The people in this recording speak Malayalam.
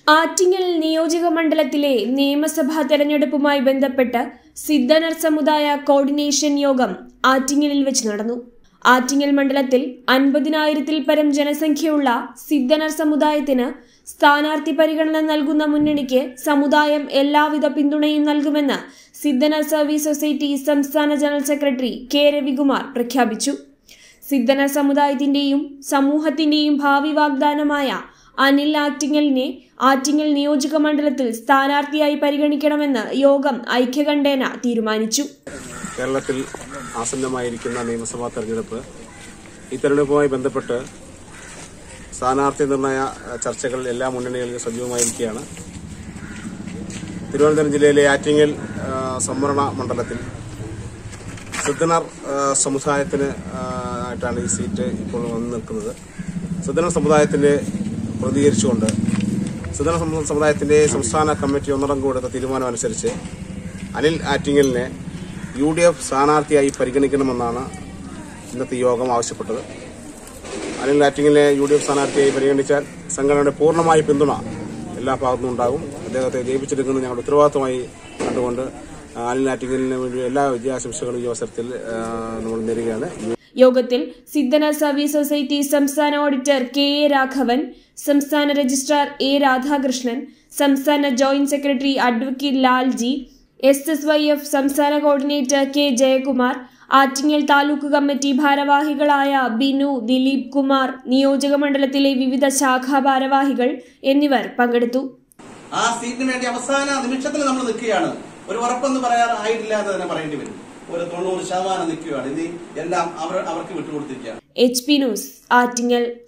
ആറ്റിങ്ങൽ നിയോജക മണ്ഡലത്തിലെ നിയമസഭാ തെരഞ്ഞെടുപ്പുമായി ബന്ധപ്പെട്ട് സിദ്ധനർ സമുദായ കോർഡിനേഷൻ യോഗം ആറ്റിങ്ങലിൽ വെച്ച് നടന്നു ആറ്റിങ്ങൽ മണ്ഡലത്തിൽ അൻപതിനായിരത്തിൽ പരം ജനസംഖ്യയുള്ള സിദ്ധനർ സമുദായത്തിന് സ്ഥാനാർത്ഥി പരിഗണന നൽകുന്ന മുന്നണിക്ക് സമുദായം എല്ലാവിധ പിന്തുണയും നൽകുമെന്ന് സിദ്ധനർ സർവീസ് സൊസൈറ്റി സംസ്ഥാന ജനറൽ സെക്രട്ടറി കെ രവികുമാർ പ്രഖ്യാപിച്ചു സിദ്ധനർ സമുദായത്തിന്റെയും സമൂഹത്തിന്റെയും ഭാവി വാഗ്ദാനമായ അനിൽ ആറ്റിങ്ങലിനെ ആറ്റിങ്ങൽ നിയോജക മണ്ഡലത്തിൽ സ്ഥാനാർത്ഥിയായി പരിഗണിക്കണമെന്ന് യോഗം ഐക്യകണ്ഠേന തീരുമാനിച്ചു കേരളത്തിൽ ആസന്നമായിരിക്കുന്ന നിയമസഭാ തെരഞ്ഞെടുപ്പ് ഈ തെരഞ്ഞെടുപ്പുമായി ബന്ധപ്പെട്ട് സ്ഥാനാർത്ഥി നിർണയ അഹ്, ചർച്ചകൾ എല്ലാ മുന്നണികളിലും സജീവമായിരിക്കുകയാണ് തിരുവനന്തപുരം ജില്ലയിലെ ആറ്റിങ്ങൽ അഹ്, സംവരണ മണ്ഡലത്തിൽ സിദ്ധനർ അഹ്, സമുദായത്തിന് അഹ്, ആയിട്ടാണ് ഈ സീറ്റ് ഇപ്പോൾ വന്നു നിൽക്കുന്നത് സിദ്ധനർ സമുദായത്തിന്റെ പ്രതികരിച്ചുകൊണ്ട് സിദ്ധനർ സമു- സമുദായത്തിന്റെ സംസ്ഥാന കമ്മിറ്റി ഒന്നടങ്കം എടുത്ത തീരുമാനം അനുസരിച്ച് അനിൽ ആറ്റിങ്ങലിനെ യു ഡി എഫ് സ്ഥാനാർത്ഥിയായി പരിഗണിക്കണമെന്നാണ് ഇന്നത്തെ യോഗം ആവശ്യപ്പെട്ടത് അനിൽ ആറ്റിങ്ങലിനെ യു ഡി എഫ് സ്ഥാനാർത്ഥിയായി പരിഗണിച്ചാൽ സംഘടനയുടെ പൂർണ്ണമായ പിന്തുണ എല്ലാ ഭാഗത്തും ഉണ്ടാകും അദ്ദേഹത്തെ ജയിപ്പിച്ചെടുക്കുന്നത് ഞങ്ങളുടെ ഉത്തരവാദിത്തമായി കണ്ടുകൊണ്ട് ആ, അനിൽ ആറ്റിങ്ങലിന് വേണ്ടി എല്ലാ വിജയാശംസകളും ഈ അവസരത്തിൽ ആ, നമ്മൾ നേരുകയാണ് യോഗത്തിൽ സിദ്ധന സർവീസ് സൊസൈറ്റി സംസ്ഥാന ഓഡിറ്റർ കെ എ രാഘവൻ സംസ്ഥാന രജിസ്ട്രാർ എ രാധാകൃഷ്ണൻ സംസ്ഥാന joint secretary advocate Lalji S S Y F സംസ്ഥാന coordinator K Jayakumar Attingal taluk committee ഭാരവാഹികളായ ബിനു ദിലീപ് കുമാർ നിയോജക മണ്ഡലത്തിലെ വിവിധ ശാഖാ ഭാരവാഹികൾ എന്നിവർ പങ്കെടുത്തു ആ സീറ്റിന് വേണ്ടി അവസാന നിമിഷത്തിൽ നമ്മൾ നിൽക്കുകയാണ് ഒരു ഉറപ്പെന്ന് പറയാറായിട്ടില്ല എന്ന് തന്നെ പറയേണ്ടി വരും ഒരു തൊണ്ണൂറ് ശതമാനം നിൽക്കുകയാണ് ഇനി എല്ലാം അവർ അവർക്ക് വിട്ടുകൊടുത്തിരിക്കുകയാണ് എച്ച് പി ന്യൂസ് ആറ്റിങ്ങൽ